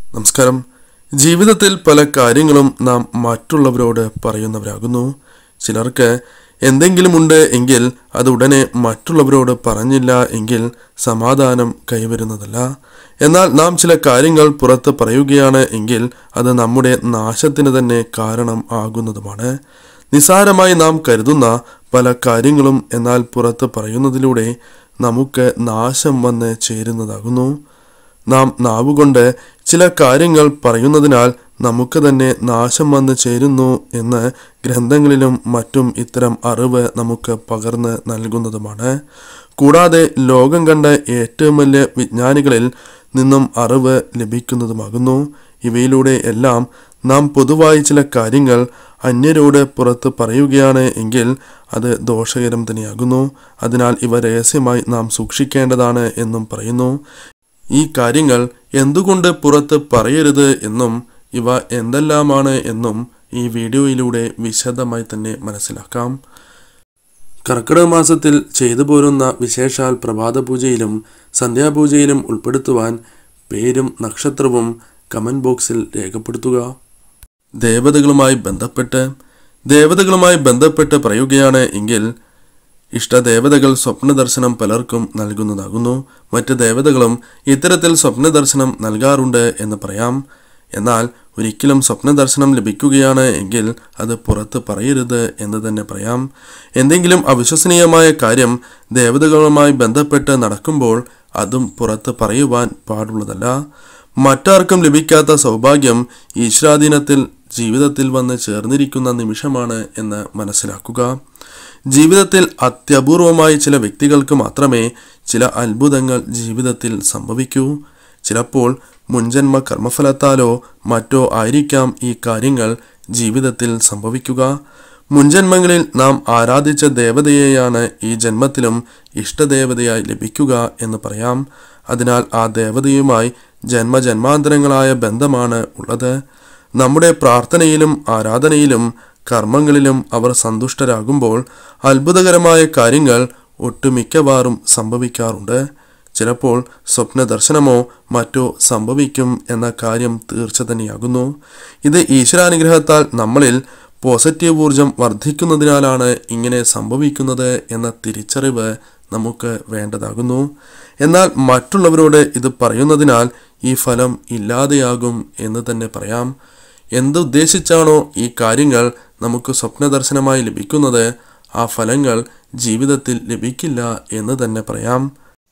നമസ്കാരം ജീവിതത്തിൽ പല കാര്യങ്ങളും നാം മറ്റുള്ളവരോട് പറയുന്നവരാകുന്നു ചിലർക്ക് എന്തെങ്കിലുമുണ്ട് എങ്കിൽ അത് ഉടനെ മറ്റുള്ളവരോട് പറഞ്ഞില്ല എങ്കിൽ സമാധാനം കൈവരുന്നതല്ല എന്നാൽ നാം ചില കാര്യങ്ങൾ പുറത്ത് പറയുകയാണ് എങ്കിൽ അത് നമ്മുടെ നാശത്തിന് തന്നെ കാരണം ആകുന്നതുമാണ് നിസാരമായി നാം കരുതുന്ന പല കാര്യങ്ങളും എന്നാൽ പുറത്ത് പറയുന്നതിലൂടെ നമുക്ക് നാശം വന്ന് ചേരുന്നതാകുന്നു നാം നാവുകൊണ്ട് ചില കാര്യങ്ങൾ പറയുന്നതിനാൽ നമുക്ക് തന്നെ നാശം വന്നു ചേരുന്നു എന്ന് ഗ്രന്ഥങ്ങളിലും മറ്റും ഇത്തരം അറിവ് നമുക്ക് പകർന്ന് നൽകുന്നതുമാണ് കൂടാതെ ലോകം കണ്ട ഏറ്റവും വലിയ വിജ്ഞാനികളിൽ നിന്നും അറിവ് ലഭിക്കുന്നതുമാകുന്നു ഇവയിലൂടെ എല്ലാം നാം പൊതുവായി ചില കാര്യങ്ങൾ അന്യരോട് പുറത്ത് പറയുകയാണ് എങ്കിൽ അത് ദോഷകരം തന്നെയാകുന്നു അതിനാൽ ഇവ രഹസ്യമായി നാം സൂക്ഷിക്കേണ്ടതാണ് എന്നും പറയുന്നു ഈ കാര്യങ്ങൾ എന്തുകൊണ്ട് പുറത്ത് പറയരുത് എന്നും ഇവ എന്തെല്ലാമാണ് എന്നും ഈ വീഡിയോയിലൂടെ വിശദമായി തന്നെ മനസ്സിലാക്കാം കർക്കിടക മാസത്തിൽ ചെയ്തു പോരുന്ന വിശേഷാൽ പ്രഭാത പൂജയിലും സന്ധ്യാപൂജയിലും ഉൾപ്പെടുത്തുവാൻ പേരും നക്ഷത്രവും കമന്റ് ബോക്സിൽ രേഖപ്പെടുത്തുക ദേവതകളുമായി ബന്ധപ്പെട്ട് ദേവതകളുമായി ബന്ധപ്പെട്ട് പറയുകയാണ് എങ്കിൽ ഇഷ്ടദേവതകൾ സ്വപ്നദർശനം പലർക്കും നൽകുന്നതാകുന്നു മറ്റ് ദേവതകളും ഇത്തരത്തിൽ സ്വപ്നദർശനം നൽകാറുണ്ട് എന്ന് പറയാം എന്നാൽ ഒരിക്കലും സ്വപ്നദർശനം ലഭിക്കുകയാണ് എങ്കിൽ അത് പുറത്ത് പറയരുത് എന്ന് തന്നെ പറയാം എന്തെങ്കിലും അവിശ്വസനീയമായ കാര്യം ദേവതകളുമായി ബന്ധപ്പെട്ട് നടക്കുമ്പോൾ അതും പുറത്ത് പറയുവാൻ പാടുള്ളതല്ല മറ്റാർക്കും ലഭിക്കാത്ത സൗഭാഗ്യം ഈശ്വരാധീനത്തിൽ ജീവിതത്തിൽ വന്ന് ചേർന്നിരിക്കുന്ന നിമിഷമാണ് എന്ന് മനസ്സിലാക്കുക ജീവിതത്തിൽ അത്യപൂർവമായി ചില വ്യക്തികൾക്ക് മാത്രമേ ചില അത്ഭുതങ്ങൾ ജീവിതത്തിൽ സംഭവിക്കൂ ചിലപ്പോൾ മുൻജന്മ കർമ്മഫലത്താലോ മറ്റോ ആയിരിക്കാം ഈ കാര്യങ്ങൾ ജീവിതത്തിൽ സംഭവിക്കുക മുൻജന്മങ്ങളിൽ നാം ആരാധിച്ച ദേവതയെയാണ് ഈ ജന്മത്തിലും ഇഷ്ടദേവതയായി ലഭിക്കുക എന്ന് പറയാം അതിനാൽ ആ ദേവതയുമായി ജന്മജന്മാന്തരങ്ങളായ ബന്ധമാണ് ഉള്ളത് നമ്മുടെ പ്രാർത്ഥനയിലും ആരാധനയിലും കർമ്മങ്ങളിലും അവർ സന്തുഷ്ടരാകുമ്പോൾ അത്ഭുതകരമായ കാര്യങ്ങൾ ഒട്ടുമിക്കവാറും സംഭവിക്കാറുണ്ട് ചിലപ്പോൾ സ്വപ്ന ദർശനമോ മറ്റോ സംഭവിക്കും എന്ന കാര്യം തീർച്ച തന്നെയാകുന്നു ഇത് ഈശ്വരാനുഗ്രഹത്താൽ നമ്മളിൽ പോസിറ്റീവ് ഊർജം വർദ്ധിക്കുന്നതിനാലാണ് ഇങ്ങനെ സംഭവിക്കുന്നത് എന്ന തിരിച്ചറിവ് നമുക്ക് വേണ്ടതാകുന്നു എന്നാൽ മറ്റുള്ളവരോട് ഇത് പറയുന്നതിനാൽ ഈ ഫലം ഇല്ലാതെയാകും എന്ന് തന്നെ പറയാം എന്തുദ്ദേശിച്ചാണോ ഈ കാര്യങ്ങൾ നമുക്ക് സ്വപ്നദർശനമായി ലഭിക്കുന്നത് ആ ഫലങ്ങൾ ജീവിതത്തിൽ ലഭിക്കില്ല എന്ന് തന്നെ പറയാം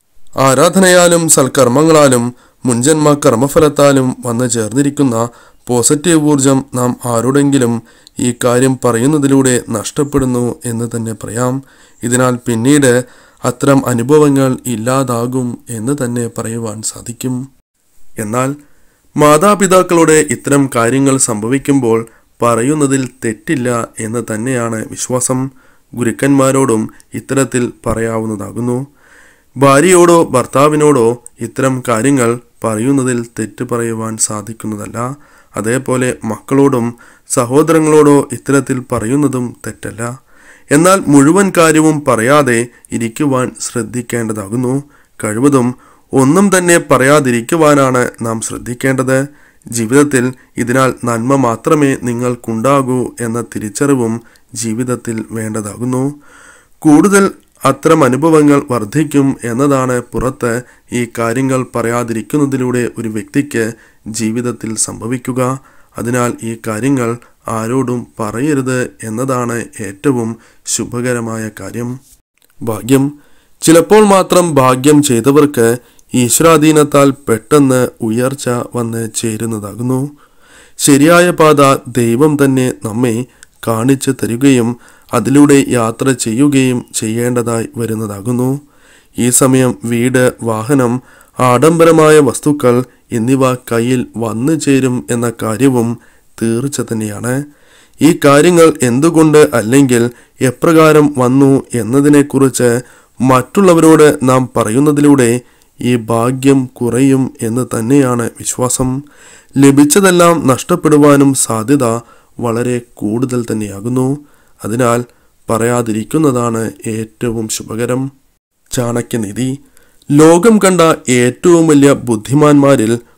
ആരാധനയാലും സൽക്കർമ്മങ്ങളാലും മുൻജന്മ കർമ്മഫലത്താലും വന്നു ചേർന്നിരിക്കുന്ന പോസിറ്റീവ് ഊർജം നാം ആരോടെങ്കിലും ഈ കാര്യം പറയുന്നതിലൂടെ നഷ്ടപ്പെടുന്നു എന്ന് തന്നെ പറയാം ഇതിനാൽ പിന്നീട് അത്തരം അനുഭവങ്ങൾ ഇല്ലാതാകും എന്ന് തന്നെ പറയുവാൻ സാധിക്കും എന്നാൽ മാതാപിതാക്കളോട് ഇത്തരം കാര്യങ്ങൾ സംഭവിക്കുമ്പോൾ പറയുന്നതിൽ തെറ്റില്ല എന്ന് തന്നെയാണ് വിശ്വാസം ഗുരുക്കന്മാരോടും ഇത്തരത്തിൽ പറയാവുന്നതാകുന്നു ഭാര്യയോടോ ഭർത്താവിനോടോ ഇത്തരം കാര്യങ്ങൾ പറയുന്നതിൽ തെറ്റ് പറയുവാൻ സാധിക്കുന്നതല്ല അതേപോലെ മക്കളോടും സഹോദരങ്ങളോടോ ഇത്തരത്തിൽ പറയുന്നതും തെറ്റല്ല എന്നാൽ മുഴുവൻ കാര്യവും പറയാതെ ഇരിക്കുവാൻ ശ്രദ്ധിക്കേണ്ടതാകുന്നു കഴിവതും ഒന്നും തന്നെ പറയാതിരിക്കുവാനാണ് നാം ശ്രദ്ധിക്കേണ്ടത് ജീവിതത്തിൽ ഇതിനാൽ നന്മ മാത്രമേ നിങ്ങൾക്കുണ്ടാകൂ എന്ന തിരിച്ചറിവും ജീവിതത്തിൽ വേണ്ടതാകുന്നു കൂടുതൽ അത്തരം അനുഭവങ്ങൾ വർദ്ധിക്കും എന്നതാണ് പുറത്ത് ഈ കാര്യങ്ങൾ പറയാതിരിക്കുന്നതിലൂടെ ഒരു വ്യക്തിക്ക് ജീവിതത്തിൽ സംഭവിക്കുക അതിനാൽ ഈ കാര്യങ്ങൾ ആരോടും പറയരുത് എന്നതാണ് ഏറ്റവും ശുഭകരമായ കാര്യം ഭാഗ്യം ചിലപ്പോൾ മാത്രം ഭാഗ്യം ചെയ്തവർക്ക് ഈശ്വരാധീനത്താൽ പെട്ടെന്ന് ഉയർച്ച വന്ന് ചേരുന്നതാകുന്നു ശരിയായ പാത ദൈവം തന്നെ നമ്മെ കാണിച്ചു തരികയും അതിലൂടെ യാത്ര ചെയ്യുകയും ചെയ്യേണ്ടതായി വരുന്നതാകുന്നു ഈ സമയം വീട് വാഹനം ആഡംബരമായ വസ്തുക്കൾ എന്നിവ കയ്യിൽ വന്നു ചേരും എന്ന കാര്യവും തീർച്ച തന്നെയാണ് ഈ കാര്യങ്ങൾ എന്തുകൊണ്ട് അല്ലെങ്കിൽ എപ്രകാരം വന്നു എന്നതിനെക്കുറിച്ച് മറ്റുള്ളവരോട് നാം പറയുന്നതിലൂടെ ഈ ഭാഗ്യം കുറയും എന്ന് തന്നെയാണ് വിശ്വാസം ലഭിച്ചതെല്ലാം നഷ്ടപ്പെടുവാനും സാധ്യത വളരെ കൂടുതൽ തന്നെയാകുന്നു അതിനാൽ പറയാതിരിക്കുന്നതാണ് ഏറ്റവും ശുഭകരം ചാണക്യനിധി ലോകം കണ്ട ഏറ്റവും വലിയ ബുദ്ധിമാന്മാരിൽ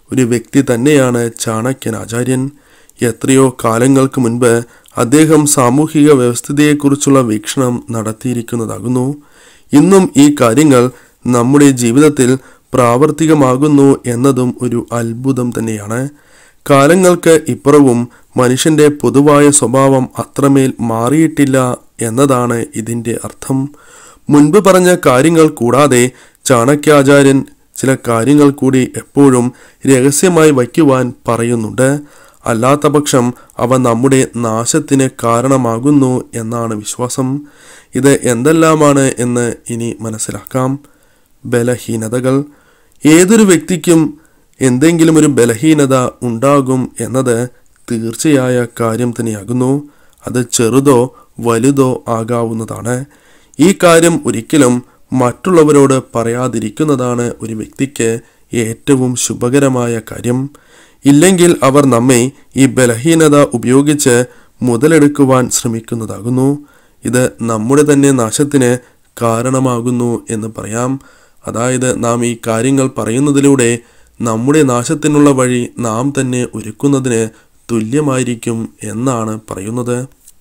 ഒരു വ്യക്തി തന്നെയാണ് ചാണക്യൻ ആചാര്യൻ എത്രയോ കാലങ്ങൾക്ക് മുൻപ് അദ്ദേഹം സാമൂഹിക വ്യവസ്ഥിതിയെക്കുറിച്ചുള്ള വീക്ഷണം നടത്തിയിരിക്കുന്നതാകുന്നു ഇന്നും ഈ കാര്യങ്ങൾ നമ്മുടെ ജീവിതത്തിൽ പ്രാവർത്തികമാകുന്നു എന്നതും ഒരു അത്ഭുതം തന്നെയാണ് കാലങ്ങൾക്ക് ഇപ്പുറവും മനുഷ്യന്റെ പൊതുവായ സ്വഭാവം അത്രമേൽ മാറിയിട്ടില്ല എന്നതാണ് ഇതിന്റെ അർത്ഥം മുൻപ് പറഞ്ഞ കാര്യങ്ങൾ കൂടാതെ ചാണക്യാചാര്യൻ ചില കാര്യങ്ങൾ കൂടി എപ്പോഴും രഹസ്യമായി വയ്ക്കുവാൻ പറയുന്നുണ്ട് അല്ലാത്തപക്ഷം അവ നമ്മുടെ നാശത്തിന് കാരണമാകുന്നു എന്നാണ് വിശ്വാസം ഇത് എന്തെല്ലാമാണ് എന്ന് ഇനി മനസ്സിലാക്കാം ബലഹീനതകൾ ഏതൊരു വ്യക്തിക്കും എന്തെങ്കിലും ഒരു ബലഹീനത ഉണ്ടാകും എന്നത് തീർച്ചയായ കാര്യം തന്നെയാകുന്നു അത് ചെറുതോ വലുതോ ആകാവുന്നതാണ് ഈ കാര്യം ഒരിക്കലും മറ്റുള്ളവരോട് പറയാതിരിക്കുന്നതാണ് ഒരു വ്യക്തിക്ക് ഏറ്റവും ശുഭകരമായ കാര്യം ഇല്ലെങ്കിൽ അവർ നമ്മെ ഈ ബലഹീനത ഉപയോഗിച്ച് മുതലെടുക്കുവാൻ ശ്രമിക്കുന്നതാകുന്നു ഇത് നമ്മുടെ തന്നെ നാശത്തിന് കാരണമാകുന്നു എന്ന് പറയാം അതായത് നാം ഈ കാര്യങ്ങൾ പറയുന്നതിലൂടെ നമ്മുടെ നാശത്തിനുള്ള വഴി നാം തന്നെ ഒരുക്കുന്നതിന് തുല്യമായിരിക്കും എന്നാണ് പറയുന്നത്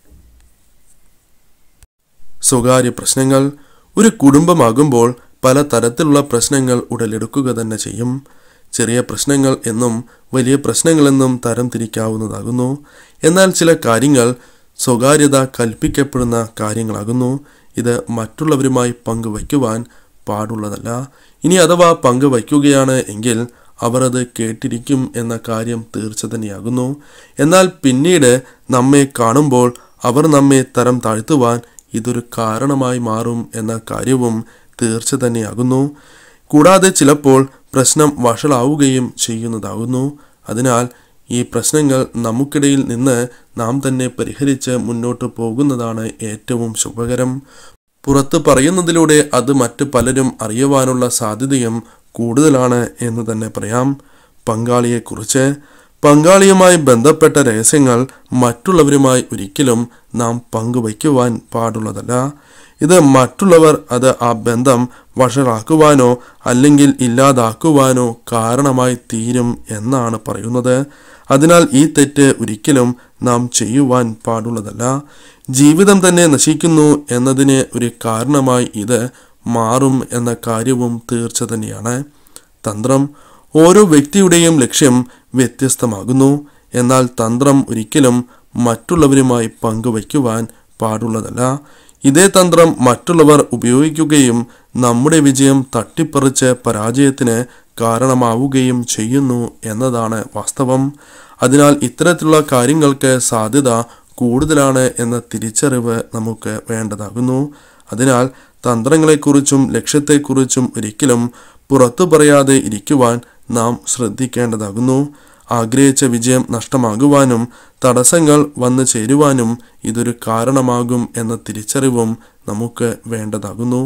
സ്വകാര്യ പ്രശ്നങ്ങൾ ഒരു കുടുംബമാകുമ്പോൾ പല തരത്തിലുള്ള പ്രശ്നങ്ങൾ ഉടലെടുക്കുക തന്നെ ചെയ്യും ചെറിയ പ്രശ്നങ്ങൾ എന്നും വലിയ പ്രശ്നങ്ങളെന്നും തരം തിരിക്കാവുന്നതാകുന്നു എന്നാൽ ചില കാര്യങ്ങൾ സ്വകാര്യത കൽപ്പിക്കപ്പെടുന്ന കാര്യങ്ങളാകുന്നു ഇത് മറ്റുള്ളവരുമായി പങ്കുവയ്ക്കുവാൻ പാടുള്ളതല്ല ഇനി അഥവാ പങ്കുവയ്ക്കുകയാണ് എങ്കിൽ അവർ അത് കേട്ടിരിക്കും എന്ന കാര്യം തീർച്ച തന്നെയാകുന്നു എന്നാൽ പിന്നീട് നമ്മെ കാണുമ്പോൾ അവർ നമ്മെ തരം താഴ്ത്തുവാൻ ഇതൊരു കാരണമായി മാറും എന്ന കാര്യവും തീർച്ച തന്നെയാകുന്നു കൂടാതെ ചിലപ്പോൾ പ്രശ്നം വഷളാവുകയും ചെയ്യുന്നതാകുന്നു അതിനാൽ ഈ പ്രശ്നങ്ങൾ നമുക്കിടയിൽ നിന്ന് നാം തന്നെ പരിഹരിച്ച് മുന്നോട്ട് പോകുന്നതാണ് ഏറ്റവും ശുഭകരം പുറത്ത് പറയുന്നതിലൂടെ അത് മറ്റ് പലരും അറിയുവാനുള്ള സാധ്യതയും കൂടുതലാണ് എന്ന് തന്നെ പറയാം പങ്കാളിയെക്കുറിച്ച് പങ്കാളിയുമായി ബന്ധപ്പെട്ട രഹസ്യങ്ങൾ മറ്റുള്ളവരുമായി ഒരിക്കലും നാം പങ്കുവയ്ക്കുവാൻ പാടുള്ളതല്ല ഇത് മറ്റുള്ളവർ അത് ആ ബന്ധം വഷളാക്കുവാനോ അല്ലെങ്കിൽ ഇല്ലാതാക്കുവാനോ കാരണമായി തീരും എന്നാണ് പറയുന്നത് അതിനാൽ ഈ തെറ്റ് ഒരിക്കലും നാം ചെയ്യുവാൻ പാടുള്ളതല്ല ജീവിതം തന്നെ നശിക്കുന്നു എന്നതിന് ഒരു കാരണമായി ഇത് മാറും എന്ന കാര്യവും തീർച്ച തന്നെയാണ് തന്ത്രം ഓരോ വ്യക്തിയുടെയും ലക്ഷ്യം വ്യത്യസ്തമാകുന്നു എന്നാൽ തന്ത്രം ഒരിക്കലും മറ്റുള്ളവരുമായി പങ്കുവയ്ക്കുവാൻ പാടുള്ളതല്ല ഇതേ തന്ത്രം മറ്റുള്ളവർ ഉപയോഗിക്കുകയും നമ്മുടെ വിജയം തട്ടിപ്പറിച്ച് പരാജയത്തിന് കാരണമാവുകയും ചെയ്യുന്നു എന്നതാണ് വാസ്തവം അതിനാൽ ഇത്തരത്തിലുള്ള കാര്യങ്ങൾക്ക് സാധ്യത കൂടുതലാണ് എന്ന തിരിച്ചറിവ് നമുക്ക് വേണ്ടതാകുന്നു അതിനാൽ തന്ത്രങ്ങളെക്കുറിച്ചും ലക്ഷ്യത്തെക്കുറിച്ചും ഒരിക്കലും പുറത്തു പറയാതെ ഇരിക്കുവാൻ നാം ശ്രദ്ധിക്കേണ്ടതാകുന്നു ആഗ്രഹിച്ച വിജയം നഷ്ടമാകുവാനും തടസ്സങ്ങൾ വന്നു ചേരുവാനും ഇതൊരു കാരണമാകും എന്ന തിരിച്ചറിവും നമുക്ക് വേണ്ടതാകുന്നു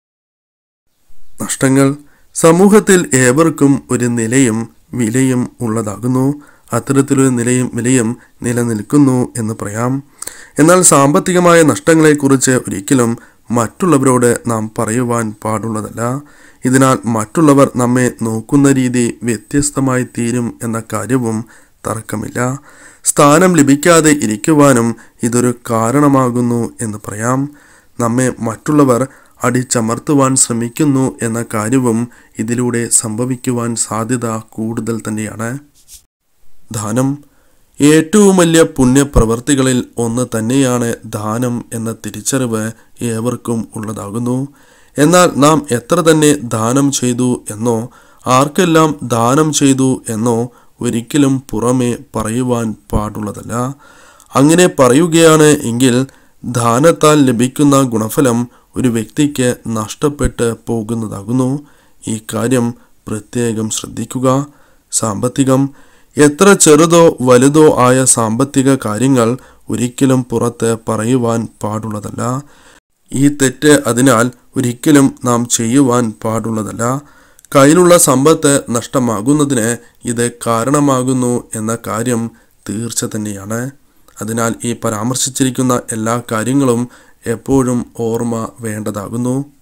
നഷ്ടങ്ങൾ സമൂഹത്തിൽ ഏവർക്കും ഒരു നിലയും വിലയും ഉള്ളതാകുന്നു അത്തരത്തിലൊരു നിലയും വിലയും നിലനിൽക്കുന്നു എന്ന് പറയാം എന്നാൽ സാമ്പത്തികമായ നഷ്ടങ്ങളെക്കുറിച്ച് ഒരിക്കലും മറ്റുള്ളവരോട് നാം പറയുവാൻ പാടുള്ളതല്ല ഇതിനാൽ മറ്റുള്ളവർ നമ്മെ നോക്കുന്ന രീതി വ്യത്യസ്തമായി തീരും എന്ന കാര്യവും തർക്കമില്ല സ്ഥാനം ലഭിക്കാതെ ഇരിക്കുവാനും ഇതൊരു കാരണമാകുന്നു എന്ന് പറയാം നമ്മെ മറ്റുള്ളവർ അടിച്ചമർത്തുവാൻ ശ്രമിക്കുന്നു എന്ന കാര്യവും ഇതിലൂടെ സംഭവിക്കുവാൻ സാധ്യത കൂടുതൽ തന്നെയാണ് ദാനം ഏറ്റവും വലിയ പുണ്യപ്രവർത്തികളിൽ ഒന്ന് തന്നെയാണ് ദാനം എന്ന തിരിച്ചറിവ് ഏവർക്കും ഉള്ളതാകുന്നു എന്നാൽ നാം എത്ര തന്നെ ദാനം ചെയ്തു എന്നോ ആർക്കെല്ലാം ദാനം ചെയ്തു എന്നോ ഒരിക്കലും പുറമെ പറയുവാൻ പാടുള്ളതല്ല അങ്ങനെ പറയുകയാണ് എങ്കിൽ ദാനത്താൽ ലഭിക്കുന്ന ഗുണഫലം ഒരു വ്യക്തിക്ക് നഷ്ടപ്പെട്ട് പോകുന്നതാകുന്നു ഈ കാര്യം പ്രത്യേകം ശ്രദ്ധിക്കുക സാമ്പത്തികം എത്ര ചെറുതോ വലുതോ ആയ സാമ്പത്തിക കാര്യങ്ങൾ ഒരിക്കലും പുറത്ത് പറയുവാൻ പാടുള്ളതല്ല ഈ തെറ്റ് അതിനാൽ ഒരിക്കലും നാം ചെയ്യുവാൻ പാടുള്ളതല്ല കയ്യിലുള്ള സമ്പത്ത് നഷ്ടമാകുന്നതിന് ഇത് കാരണമാകുന്നു എന്ന കാര്യം തീർച്ച തന്നെയാണ് അതിനാൽ ഈ പരാമർശിച്ചിരിക്കുന്ന എല്ലാ കാര്യങ്ങളും എപ്പോഴും ഓർമ്മ വേണ്ടതാകുന്നു